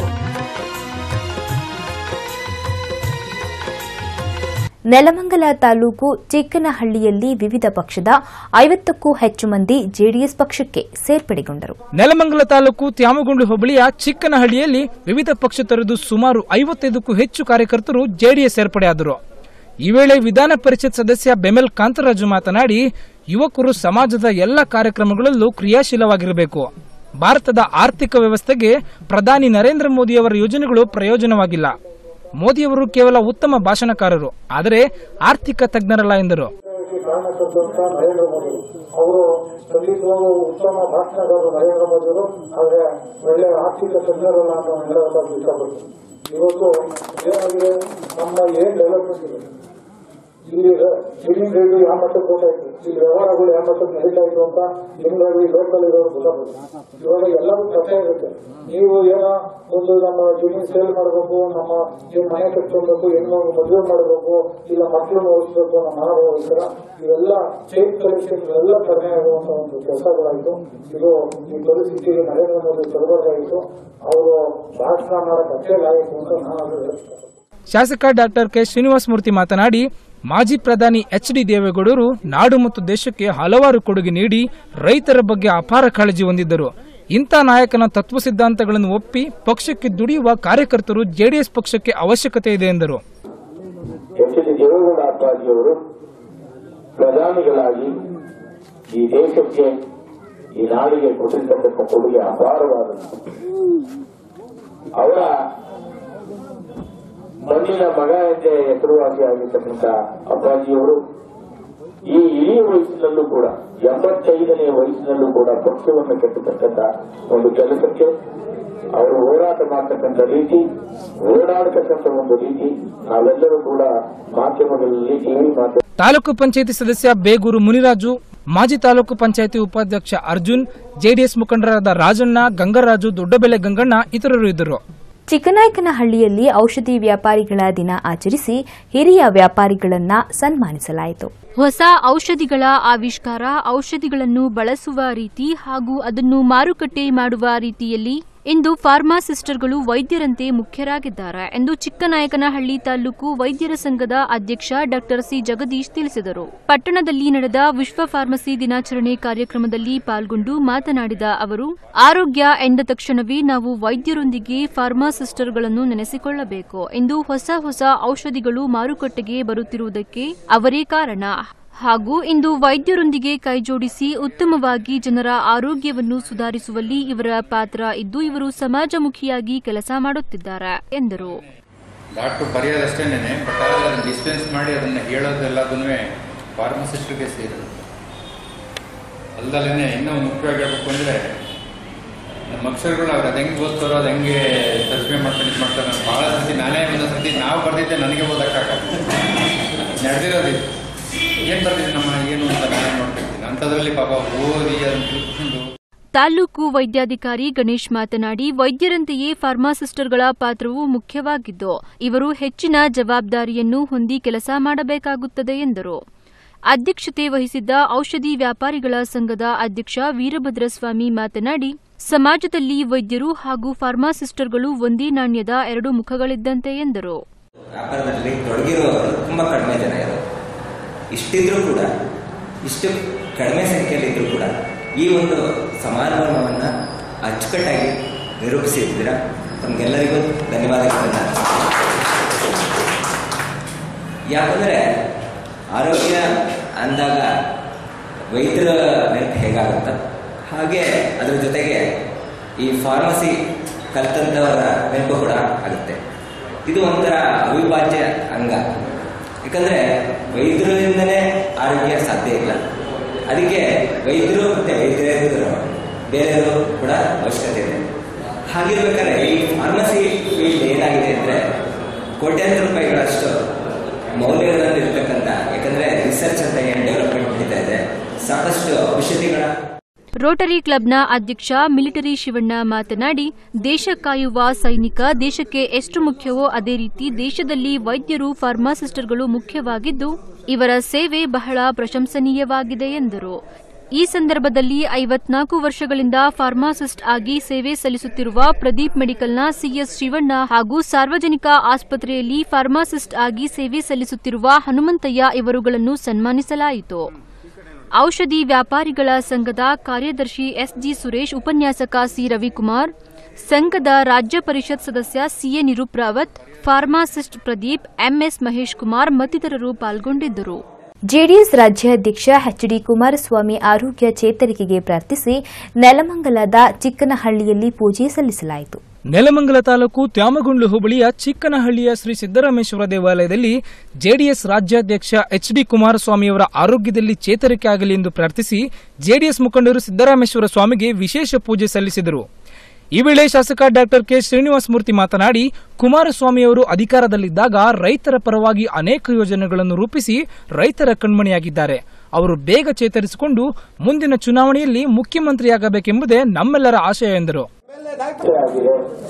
ನೆಲಮಂಗಲ ತಾಲೂಕು ಚಿಕ್ಕನಹಳ್ಳಿಯಲ್ಲಿ ವಿವಿಧ ಪಕ್ಷದ ಐವತ್ತಕ್ಕೂ ಹೆಚ್ಚು ಮಂದಿ ಜೆಡಿಎಸ್ ಪಕ್ಷಕ್ಕೆ ಸೇರ್ಪಡೆಗೊಂಡರು ನೆಲಮಂಗಲ ತಾಲೂಕು ತ್ಯಾಮಗುಂಡಿ ಹೋಬಳಿಯ ಚಿಕ್ಕನಹಳ್ಳಿಯಲ್ಲಿ ವಿವಿಧ ಪಕ್ಷ ತೊರೆದು ಸುಮಾರು ಐವತ್ತೈದಕ್ಕೂ ಹೆಚ್ಚು ಕಾರ್ಯಕರ್ತರು ಜೆಡಿಎಸ್ ಸೇರ್ಪಡೆಯಾದರು ಈ ವೇಳೆ ವಿಧಾನ ಪರಿಷತ್ ಸದಸ್ಯ ಬೆಮೆಲ್ ಕಾಂತರಾಜು ಮಾತನಾಡಿ ಯುವಕರು ಸಮಾಜದ ಎಲ್ಲ ಕಾರ್ಯಕ್ರಮಗಳಲ್ಲೂ ಕ್ರಿಯಾಶೀಲವಾಗಿರಬೇಕು ಭಾರತದ ಆರ್ಥಿಕ ವ್ಯವಸ್ಥೆಗೆ ಪ್ರಧಾನಿ ನರೇಂದ್ರ ಮೋದಿಯವರ ಯೋಜನೆಗಳು ಪ್ರಯೋಜನವಾಗಿಲ್ಲ ಮೋದಿಯವರು ಕೇವಲ ಉತ್ತಮ ಭಾಷಣಕಾರರು ಆದರೆ ಆರ್ಥಿಕ ತಜ್ಞರಲ್ಲ ಎಂದರು ಮಾಡಿದಂತ ನರೇಂದ್ರ ಮೋದಿ ಅವರು ಖಂಡಿತವಾಗೂ ಉತ್ತಮ ಭಾಷಣಗಾರರು ನರೇಂದ್ರ ಮೋದಿಯವರು ಆದ್ರೆ ಒಳ್ಳೆ ಆರ್ಥಿಕ ತಜ್ಞರಲ್ಲ ಅಂತ ನಾನು ಹೇಳೋದಕ್ಕೆ ಇಷ್ಟಪಡ್ತೀನಿ ಇವತ್ತು ಏನಾಗಿದೆ ನಮ್ಮ ಏನ್ ಡೆವಲಪ್ಮೆಂಟ್ ಇದೆ ಇಲ್ಲಿ ಜಮೀನ್ ರೇಟು ಯಾವ ಮಟ್ಟಕ್ಕೆ ಗೊತ್ತಾಯ್ತು ಇಲ್ಲಿ ವ್ಯವಹಾರಗಳು ಯಾವ ಮಟ್ಟಕ್ಕೆ ನಡೀತಾ ಇತ್ತು ಅಂತ ನಿಮ್ಗಾಗಿ ಲೋಕಲ್ ಇರೋರು ಗೊತ್ತಾಗುತ್ತೆ ಇವಾಗ ಎಲ್ಲವೂ ಕಥೆ ಇರುತ್ತೆ ನೀವು ಏನೋ ಒಂದು ನಮ್ಮ ಜಮೀನ್ ಸೇಲ್ ಮಾಡಬೇಕು ನಮ್ಮ ಏನ್ ಮನೆ ಕಟ್ಕೊಬೇಕು ಹೆಣ್ಣು ಮದುವೆ ಮಾಡಬೇಕು ಇಲ್ಲ ಮಕ್ಕಳನ್ನ ಓದಿಸ್ಬೇಕು ನಮ್ಮ ಹಣ ಓದಿಸ್ತಾರ ಇವೆಲ್ಲ ಸ್ಟೇಟ್ ಕಲೆಕ್ಷನ್ ಇವೆಲ್ಲ ಕಡಿಮೆ ಆಗುವಂತ ಒಂದು ಕೆಲಸಗಳಾಯ್ತು ಇದು ಈ ಪರಿಸ್ಥಿತಿಗೆ ನರೇಂದ್ರ ಮೋದಿ ತರಬೇಕಾಗಿತ್ತು ಅವರು ಭಾಷಣ ಮಾಡಕ್ ಅಷ್ಟೇಲಾಗಿತ್ತು ಅಂತ ನಾನು ಅದು ಹೇಳ್ತೀನಿ ಶಾಸಕ ಡಾಕ್ಟರ್ ಕೆ ಶ್ರೀನಿವಾಸ ಮೂರ್ತಿ ಮಾತನಾಡಿ ಮಾಜಿ ಪ್ರಧಾನಿ ಎಚ್ ಡಿ ದೇವೇಗೌಡರು ನಾಡು ಮತ್ತು ದೇಶಕ್ಕೆ ಹಲವಾರು ಕೊಡುಗೆ ನೀಡಿ ರೈತರ ಬಗ್ಗೆ ಅಪಾರ ಕಾಳಜಿ ಹೊಂದಿದ್ದರು ಇಂಥ ನಾಯಕನ ತತ್ವ ಸಿದ್ಧಾಂತಗಳನ್ನು ಒಪ್ಪಿ ಪಕ್ಷಕ್ಕೆ ದುಡಿಯುವ ಕಾರ್ಯಕರ್ತರು ಜೆಡಿಎಸ್ ಪಕ್ಷಕ್ಕೆ ಅವಶ್ಯಕತೆ ಇದೆ ಎಂದರು ಎಚ್ ಡಿ ದೇವೇಗೌಡ ಅಪ್ಪಾಜಿಯವರು ಪ್ರಧಾನಿಗಳಾಗಿ ಈ ದೇಶಕ್ಕೆ ಈ ನಾಡಿಗೆ ಕೊಟ್ಟಿರ್ತಕ್ಕಂಥ ಕೊಡುಗೆ ಅಪಾರವಾದದ್ದು ಅವರ ಮಣ್ಣಿನ ಮಗ ಎಂದೇ ಹೆಸರುವಾಸಿಯಾಗಿರ್ತಕ್ಕಂಥ ಅಪ್ಪಾಜಿಯವರು ಈ ಇಡೀ ವಯಸ್ಸಿನಲ್ಲೂ ಕೂಡ ಎಂಬತ್ತೈದನೇ ವಯಸ್ಸಿನಲ್ಲೂ ಕೂಡ ಪಕ್ಷವನ್ನು ಕಟ್ಟತಕ್ಕಂಥ ಒಂದು ಕೆಲಸಕ್ಕೆ ಅವರು ಹೋರಾಟ ಮಾಡ್ತಕ್ಕಂಥ ರೀತಿ ಓಡಾಡತಕ್ಕಂಥ ಒಂದು ರೀತಿ ನಾವೆಲ್ಲರೂ ಕೂಡ ಮಾಧ್ಯಮಗಳಲ್ಲಿ ಟಿವಿ ಮಾಧ್ಯಮ ತಾಲೂಕು ಪಂಚಾಯಿತಿ ಸದಸ್ಯ ಬೇಗೂರು ಮುನಿರಾಜು ಮಾಜಿ ತಾಲೂಕು ಪಂಚಾಯಿತಿ ಉಪಾಧ್ಯಕ್ಷ ಅರ್ಜುನ್ ಜೆಡಿಎಸ್ ಮುಖಂಡರಾದ ರಾಜಣ್ಣ ಗಂಗರಾಜು ದೊಡ್ಡಬೆಲೆ ಗಂಗಣ್ಣ ಇತರರು ಇದ್ದರು ಚಿಕ್ಕನಾಯಕನಹಳ್ಳಿಯಲ್ಲಿ ಔಷಧಿ ವ್ಯಾಪಾರಿಗಳ ದಿನ ಆಚರಿಸಿ ಹಿರಿಯ ವ್ಯಾಪಾರಿಗಳನ್ನ ಸನ್ಮಾನಿಸಲಾಯಿತು ಹೊಸ ಔಷಧಿಗಳ ಆವಿಷ್ಕಾರ ಔಷಧಿಗಳನ್ನು ಬಳಸುವ ರೀತಿ ಹಾಗೂ ಅದನ್ನು ಮಾರುಕಟ್ಟೆ ಮಾಡುವ ರೀತಿಯಲ್ಲಿ ಇಂದು ಫಾರ್ಮಾಸಿಸ್ಟರ್ಗಳು ವೈದ್ಯರಂತೆ ಮುಖ್ಯರಾಗಿದ್ದಾರೆ ಎಂದು ಚಿಕ್ಕನಾಯಕನಹಳ್ಳಿ ತಾಲೂಕು ವೈದ್ಯರ ಸಂಘದ ಅಧ್ಯಕ್ಷ ಡಾ ಸಿ ಜಗದೀಶ್ ತಿಳಿಸಿದರು ಪಟ್ಟಣದಲ್ಲಿ ನಡೆದ ವಿಶ್ವ ಫಾರ್ಮಸಿ ದಿನಾಚರಣೆ ಕಾರ್ಯಕ್ರಮದಲ್ಲಿ ಪಾಲ್ಗೊಂಡು ಮಾತನಾಡಿದ ಅವರು ಆರೋಗ್ಯ ಎಂದ ತಕ್ಷಣವೇ ನಾವು ವೈದ್ಯರೊಂದಿಗೆ ಫಾರ್ಮಾಸಿಸ್ಟರ್ಗಳನ್ನು ನೆನೆಸಿಕೊಳ್ಳಬೇಕು ಎಂದು ಹೊಸ ಹೊಸ ಔಷಧಿಗಳು ಮಾರುಕಟ್ಟೆಗೆ ಬರುತ್ತಿರುವುದಕ್ಕೆ ಅವರೇ ಕಾರಣ ಹಾಗೂ ಇಂದು ವೈದ್ಯರೊಂದಿಗೆ ಕೈಜೋಡಿಸಿ ಉತ್ತಮವಾಗಿ ಜನರ ಆರೋಗ್ಯವನ್ನು ಸುಧಾರಿಸುವಲ್ಲಿ ಇವರ ಪಾತ್ರ ಇದ್ದು ಇವರು ಸಮಾಜಮುಖಿಯಾಗಿ ಕೆಲಸ ಮಾಡುತ್ತಿದ್ದಾರೆ ಎಂದರು ಡಾಕ್ಟ್ರು ಬರೆಯೋದಷ್ಟೇನೆ ಬಟ್ ಆದರೆ ಅದನ್ನು ಡಿಸ್ಪೆನ್ಸ್ ಮಾಡಿ ಅದನ್ನು ಹೇಳೋದೆಲ್ಲದೂ ಫಾರ್ಮಸಿಸ್ಟ್ರಿಗೆ ಸೇರಿದೆ ಅಲ್ಲದಲ್ಲೇ ಇನ್ನೂ ಮುಖ್ಯವಾಗಿ ಹೇಳ್ಬೇಕು ಅಂದರೆ ನಮ್ಮ ಅಕ್ಷರಗಳು ಅವ್ರು ಅದು ಹೆಂಗೆ ಓದ್ತಾರೋ ಅದು ಹೆಂಗೆ ತರ್ಜಮೆ ಮಾಡ್ಕೊಂಡು ಇದು ಮಾಡ್ತಾರೆ ನಾನು ಭಾಳ ಸರ್ತಿ ನಾನೇ ಒಂದೊಂದು ಸರ್ತಿ ನಾವು ಬರೆದಿದ್ದೆ ನನಗೆ ಓದಕ್ಕಾಗಲ್ಲ ನಡೆದಿರೋದು ಏನು ಬರ್ದಿದೆ ನಮ್ಮ ಏನು ಅಂತ ನಾನೇ ನೋಡ್ತಿರ್ತೀನಿ ಅಂಥದ್ರಲ್ಲಿ ಪಾಪ ಓದಿ ಅದನ್ನು ತಿಳ್ಕೊಂಡು ತಾಲೂಕು ವೈದ್ಯಾಧಿಕಾರಿ ಗಣೇಶ್ ಮಾತನಾಡಿ ವೈದ್ಯರಂತೆಯೇ ಫಾರ್ಮಾಸಿಸ್ಟರ್ಗಳ ಪಾತ್ರವು ಮುಖ್ಯವಾಗಿದ್ದು ಇವರು ಹೆಚ್ಚಿನ ಜವಾಬ್ದಾರಿಯನ್ನು ಹೊಂದಿ ಕೆಲಸ ಮಾಡಬೇಕಾಗುತ್ತದೆ ಎಂದರು ಅಧ್ಯಕ್ಷತೆ ವಹಿಸಿದ್ದ ಔಷಧಿ ವ್ಯಾಪಾರಿಗಳ ಸಂಘದ ಅಧ್ಯಕ್ಷ ವೀರಭದ್ರಸ್ವಾಮಿ ಮಾತನಾಡಿ ಸಮಾಜದಲ್ಲಿ ವೈದ್ಯರು ಹಾಗೂ ಫಾರ್ಮಾಸಿಸ್ಟರ್ಗಳು ಒಂದೇ ನಾಣ್ಯದ ಎರಡು ಮುಖಗಳಿದ್ದಂತೆ ಎಂದರು ವ್ಯಾಪಾರದಲ್ಲಿ ತೊಡಗಿರುವವರು ತುಂಬ ಕಡಿಮೆ ಜನ ಇರೋದು ಇಷ್ಟಿದ್ರೂ ಕೂಡ ಇಷ್ಟು ಕಡಿಮೆ ಸಂಖ್ಯೆಯಲ್ಲಿದ್ದರೂ ಕೂಡ ಈ ಒಂದು ಸಮಾರಂಭವನ್ನು ಅಚ್ಚುಕಟ್ಟಾಗಿ ನಿರೂಪಿಸಿದ್ದೀರಾ ತಮಗೆಲ್ಲರಿಗೂ ಧನ್ಯವಾದಗಳನ್ನು ಯಾಕಂದರೆ ಆರೋಗ್ಯ ಅಂದಾಗ ವೈದ್ಯರ ನೆನಪು ಹೇಗಾಗುತ್ತ ಹಾಗೆ ಅದರ ಜೊತೆಗೆ ಈ ಫಾರ್ಮಸಿ ಕಲ್ತಂಥವರ ನೆನಪು ಕೂಡ ಆಗುತ್ತೆ ಇದು ಒಂಥರ ಅವಿಭಾಜ್ಯ ಅಂಗ ಯಾಕಂದ್ರೆ ವೈದ್ಯರಿಂದನೇ ಆರೋಗ್ಯ ಸಾಧ್ಯ ಇಲ್ಲ ಅದಕ್ಕೆ ವೈದ್ಯರು ಮತ್ತೆ ವೈದ್ಯರು ಬೇರೆಯವರು ಕೂಡ ಅವಶ್ಯಕತೆ ಇದೆ ಹಾಗಿರ್ಬೇಕಾದ್ರೆ ಈ ಫಾರ್ಮಸಿ ಫೀಲ್ಡ್ ಏನಾಗಿದೆ ಅಂದ್ರೆ ಕೋಟ್ಯಾಂತರ ರೂಪಾಯಿಗಳಷ್ಟು ಮೌಲ್ಯಗಳಲ್ಲಿರ್ತಕ್ಕಂಥ ಯಾಕಂದ್ರೆ ರಿಸರ್ಚ್ ಅಂತ ಏನು ಡೆವಲಪ್ಮೆಂಟ್ ನಡೀತಾ ಇದೆ ಸಾಕಷ್ಟು ಔಷಧಿಗಳ ರೋಟರಿ ಕ್ಲಬ್ನ ಅಧ್ಯಕ್ಷ ಮಿಲಿಟರಿ ಶಿವಣ್ಣ ಮಾತನಾಡಿ ದೇಶ ಕಾಯುವ ಸೈನಿಕ ದೇಶಕ್ಕೆ ಎಷ್ಟು ಮುಖ್ಯವೋ ಅದೇ ರೀತಿ ದೇಶದಲ್ಲಿ ವೈದ್ಯರು ಫಾರ್ಮಾಸಿಸ್ಟರ್ಗಳು ಮುಖ್ಯವಾಗಿದ್ದು ಇವರ ಸೇವೆ ಬಹಳ ಪ್ರಶಂಸನೀಯವಾಗಿದೆ ಎಂದರು ಈ ಸಂದರ್ಭದಲ್ಲಿ ಐವತ್ನಾಲ್ಕು ವರ್ಷಗಳಿಂದ ಫಾರ್ಮಾಸಿಸ್ಟ್ ಆಗಿ ಸೇವೆ ಸಲ್ಲಿಸುತ್ತಿರುವ ಪ್ರದೀಪ್ ಮೆಡಿಕಲ್ನ ಸಿಎಸ್ ಶಿವಣ್ಣ ಹಾಗೂ ಸಾರ್ವಜನಿಕ ಆಸ್ಪತ್ರೆಯಲ್ಲಿ ಫಾರ್ಮಾಸಿಸ್ಟ್ ಆಗಿ ಸೇವೆ ಸಲ್ಲಿಸುತ್ತಿರುವ ಹನುಮಂತಯ್ಯ ಇವರುಗಳನ್ನು ಸನ್ಮಾನಿಸಲಾಯಿತು ಔಷಧಿ ವ್ಯಾಪಾರಿಗಳ ಸಂಘದ ಕಾರ್ಯದರ್ಶಿ ಎಸ್ಜಿ ಸುರೇಶ್ ಉಪನ್ಯಾಸಕ ಸಿ ರವಿಕುಮಾರ್ ಸಂಘದ ರಾಜ್ಯ ಪರಿಷತ್ ಸದಸ್ಯ CA Niroop Rawat pharmacist Pradeep MS Mahesh Kumar ಮತ್ತಿತರರು ಪಾಲ್ಗೊಂಡಿದ್ದರು ಜೆಡಿಎಸ್ ರಾಜ್ಯಾಧ್ಯಕ್ಷ ಎಚ್ ಡಿ ಕುಮಾರಸ್ವಾಮಿ ಆರೋಗ್ಯ ಚೇತರಿಕೆಗೆ ಪ್ರಾರ್ಥಿಸಿ ನೆಲಮಂಗಲದ ಚಿಕ್ಕನಹಳ್ಳಿಯಲ್ಲಿ ಪೂಜೆ ಸಲ್ಲಿಸಲಾಯಿತು ನೆಲಮಂಗಲ ತಾಲೂಕು ತ್ಯಾಮಗುಂಡ್ಲು ಹೋಬಳಿಯ ಚಿಕ್ಕನಹಳ್ಳಿಯ ಶ್ರೀ ಸಿದ್ದರಾಮೇಶ್ವರ ದೇವಾಲಯದಲ್ಲಿ ಜೆಡಿಎಸ್ ರಾಜ್ಯಾಧ್ಯಕ್ಷ ಎಚ್ ಡಿ ಕುಮಾರಸ್ವಾಮಿಯವರ ಆರೋಗ್ಯದಲ್ಲಿ ಚೇತರಿಕೆ ಆಗಲಿ ಎಂದು ಪ್ರಾರ್ಥಿಸಿ ಜೆಡಿಎಸ್ ಮುಖಂಡರು ಸಿದ್ದರಾಮೇಶ್ವರ ಸ್ವಾಮಿಗೆ ವಿಶೇಷ ಪೂಜೆ ಸಲ್ಲಿಸಿದರು ಈ ವೇಳೆ ಶಾಸಕ ಡಾಕ್ಟರ್ ಕೆ ಶ್ರೀನಿವಾಸ ಮೂರ್ತಿ ಮಾತನಾಡಿ ಕುಮಾರಸ್ವಾಮಿಯವರು ಅಧಿಕಾರದಲ್ಲಿದ್ದಾಗ ರೈತರ ಪರವಾಗಿ ಅನೇಕ ಯೋಜನೆಗಳನ್ನು ರೂಪಿಸಿ ರೈತರ ಕಣ್ಮಣಿಯಾಗಿದ್ದಾರೆ ಅವರು ಬೇಗ ಚೇತರಿಸಿಕೊಂಡು ಮುಂದಿನ ಚುನಾವಣೆಯಲ್ಲಿ ಮುಖ್ಯಮಂತ್ರಿಯಾಗಬೇಕೆಂಬುದೇ ನಮ್ಮೆಲ್ಲರ ಆಶಯ ಎಂದರು ಆಗಿದೆ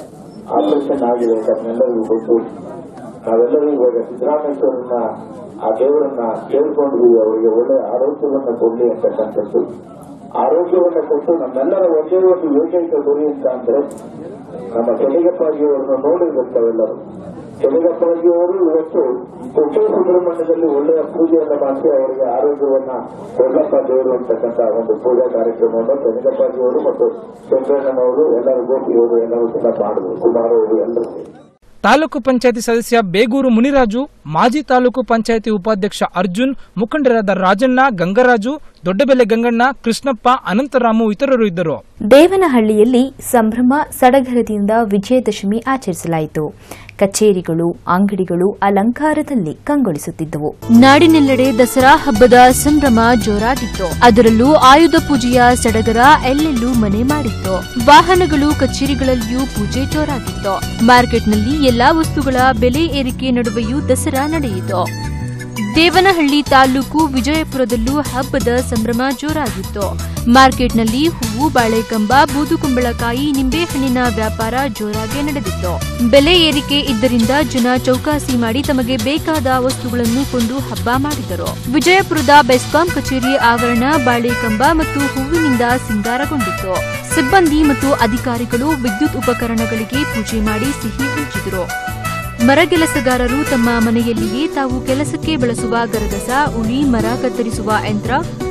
ಆಪರೇಷನ್ ಆಗಿದೆ ಅದನ್ನೆಲ್ಲರಿಗೂ ಗೊತ್ತು ನಾವೆಲ್ಲರೂ ಇವಾಗ ಸಿದ್ದರಾಮೇಶ್ವರನ್ನ ಆ ದೇವರನ್ನ ಕೇಳ್ಕೊಂಡ್ವಿ ಅವರಿಗೆ ಒಳ್ಳೆ ಆರೋಗ್ಯವನ್ನ ಕೊಡ್ಲಿ ಅಂತಕ್ಕಂಥದ್ದು ಆರೋಗ್ಯವನ್ನ ಕೊಟ್ಟು ನಮ್ಮೆಲ್ಲರ ಒಂದೇ ಒಂದು ಏಕೈಕ ಗುರಿ ಅಂತ ಅಂದ್ರೆ ನಮ್ಮ ತೆಲಿಗಪ್ಪಾಜಿಯವರನ್ನು ನೋಡಿರ್ತಾವೆಲ್ಲರೂ ತೆಲಿಗಪ್ಪಾಜಿಯವರು ಇವತ್ತು ಕುಕ್ಕೆ ಸುಬ್ರಹ್ಮಣ್ಯದಲ್ಲಿ ಒಳ್ಳೆಯ ಪೂಜೆಯನ್ನ ಮಾಡಿಸಿ ಅವರಿಗೆ ಆರೋಗ್ಯವನ್ನ ಕೊಡ್ಲಪ್ಪ ದೇವರು ಅಂತಕ್ಕಂಥ ಒಂದು ಪೂಜಾ ಕಾರ್ಯಕ್ರಮವನ್ನು ತೆಲಿಗಪ್ಪಾಜಿಯವರು ಮತ್ತು ಚಂದ್ರಣ್ಣನವರು ಎಲ್ಲರೂ ಗೋಪಿಯವರು ಎಲ್ಲರೂ ಕೂಡ ಮಾಡಿದ್ರು ಕುಮಾರ್ ಅವರು ಎಲ್ಲರೂ ತಾಲೂಕು ಪಂಚಾಯತಿ ಸದಸ್ಯ ಬೇಗೂರು ಮುನಿರಾಜು ಮಾಜಿ ತಾಲೂಕು ಪಂಚಾಯತಿ ಉಪಾಧ್ಯಕ್ಷ ಅರ್ಜುನ್ ಮುಖಂಡರಾದ ರಾಜಣ್ಣ ಗಂಗರಾಜು ದೊಡ್ಡಬೆಲೆ ಗಂಗಣ್ಣ ಕೃಷ್ಣಪ್ಪ ಅನಂತರಾಮು ಇತರರು ಇದ್ದರು ದೇವನಹಳ್ಳಿಯಲ್ಲಿ ಸಂಭ್ರಮ ಸಡಗರದಿಂದ ವಿಜಯದಶಮಿ ಆಚರಿಸಲಾಯಿತು ಕಚೇರಿಗಳು ಅಂಗಡಿಗಳು ಅಲಂಕಾರದಲ್ಲಿ ಕಂಗೊಳಿಸುತ್ತಿದ್ದವು ನಾಡಿನೆಲ್ಲೆಡೆ ದಸರಾ ಹಬ್ಬದ ಸಂಭ್ರಮ ಜೋರಾಗಿತ್ತು ಅದರಲ್ಲೂ ಆಯುಧ ಪೂಜೆಯ ಸಡಗರ ಎಲ್ಲೆಲ್ಲೂ ಮನೆ ಮಾಡಿತ್ತು ವಾಹನಗಳು ಕಚೇರಿಗಳಲ್ಲಿಯೂ ಪೂಜೆ ಜೋರಾಗಿತ್ತು ಮಾರ್ಕೆಟ್ನಲ್ಲಿ ಎಲ್ಲಾ ವಸ್ತುಗಳ ಬೆಲೆ ಏರಿಕೆ ನಡುವೆಯೂ ದಸರಾ ನಡೆಯಿತು ದೇವನಹಳ್ಳಿ ತಾಲೂಕು ವಿಜಯಪುರದಲ್ಲೂ ಹಬ್ಬದ ಸಂಭ್ರಮ ಜೋರಾಗಿತ್ತು ಮಾರ್ಕೆಟ್ನಲ್ಲಿ ಹೂವು ಬಾಳೆಕಂಬ ಬೂದುಕುಂಬಳಕಾಯಿ ನಿಂಬೆಹಣ್ಣಿನ ವ್ಯಾಪಾರ ಜೋರಾಗಿ ನಡೆದಿತ್ತು ಬೆಲೆ ಏರಿಕೆ ಇದ್ದರಿಂದ ಜನ ಚೌಕಾಸಿ ಮಾಡಿ ತಮಗೆ ಬೇಕಾದ ವಸ್ತುಗಳನ್ನು ಕೊಂಡು ಹಬ್ಬ ಮಾಡಿದರು ವಿಜಯಪುರದ ಬೆಸ್ಕಾಂ ಕಚೇರಿ ಆವರಣ ಬಾಳೆಕಂಬ ಮತ್ತು ಹೂವಿನಿಂದ ಸಿಂಗಾರಗೊಂಡಿತ್ತು ಸಿಬ್ಬಂದಿ ಮತ್ತು ಅಧಿಕಾರಿಗಳು ವಿದ್ಯುತ್ ಉಪಕರಣಗಳಿಗೆ ಪೂಜೆ ಮಾಡಿ ಸಿಹಿ ಹಂಚಿದರು ಮರಗೆಲಸಗಾರರು ತಮ್ಮ ಮನೆಯಲ್ಲಿಯೇ ತಾವು ಕೆಲಸಕ್ಕೆ ಬಳಸುವ ಗರಗಸ ಉಳಿ ಮರ ಕತ್ತರಿಸುವ ಯಂತ್ರ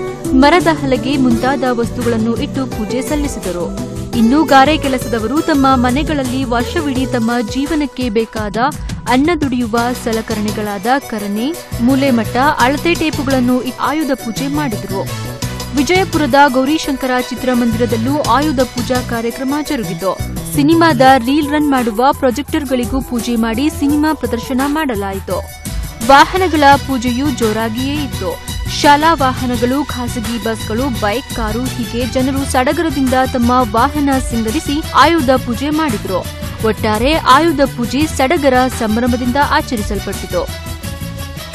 ಮರದ ಹಲಗೆ ಮುಂತಾದ ವಸ್ತುಗಳನ್ನು ಇಟ್ಟು ಪೂಜೆ ಸಲ್ಲಿಸಿದರು ಇನ್ನು ಗಾರೆ ಕೆಲಸದವರು ತಮ್ಮ ಮನೆಗಳಲ್ಲಿ ವರ್ಷವಿಡೀ ತಮ್ಮ ಜೀವನಕ್ಕೆ ಬೇಕಾದ ಅನ್ನ ದುಡಿಯುವ ಸಲಕರಣೆಗಳಾದ ಕರನೆ ಮೂಲೆಮಟ್ಟ ಅಳತೆ ಟೇಪುಗಳನ್ನು ಇಟ್ಟು ಆಯುಧ ಪೂಜೆ ಮಾಡಿದರು ವಿಜಯಪುರದ ಗೌರಿಶಂಕರ ಚಿತ್ರಮಂದಿರದಲ್ಲೂ ಆಯುಧ ಪೂಜಾ ಕಾರ್ಯಕ್ರಮ ಜರುಗಿತು ಸಿನಿಮಾದ ರೀಲ್ ರನ್ ಮಾಡುವ ಪ್ರೊಜೆಕ್ಟರ್ಗಳಿಗೂ ಪೂಜೆ ಮಾಡಿ ಸಿನಿಮಾ ಪ್ರದರ್ಶನ ಮಾಡಲಾಯಿತು ವಾಹನಗಳ ಪೂಜೆಯೂ ಜೋರಾಗಿಯೇ ಇತ್ತು ಶಾಲಾ ವಾಹನಗಳು ಖಾಸಗಿ ಬಸ್ಗಳು ಬೈಕ್ ಕಾರು ಹೀಗೆ ಜನರು ಸಡಗರದಿಂದ ತಮ್ಮ ವಾಹನ ಸಿಂಗರಿಸಿ ಆಯುಧ ಪೂಜೆ ಮಾಡಿದರು ಒಟ್ಟಾರೆ ಆಯುಧ ಪೂಜೆ ಸಡಗರ ಸಂಭ್ರಮದಿಂದ ಆಚರಿಸಲ್ಪಟ್ಟಿತು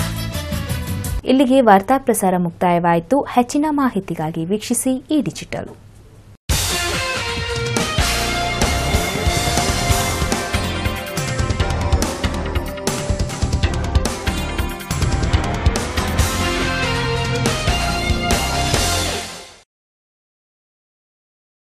ಇಲ್ಲಿಗೆ ವಾರ್ತಾ ಪ್ರಸಾರ ಮುಕ್ತಾಯವಾಯಿತು ಹೆಚ್ಚಿನ ಮಾಹಿತಿಗಾಗಿ ವೀಕ್ಷಿಸಿ ಈ ಡಿಜಿಟಲ್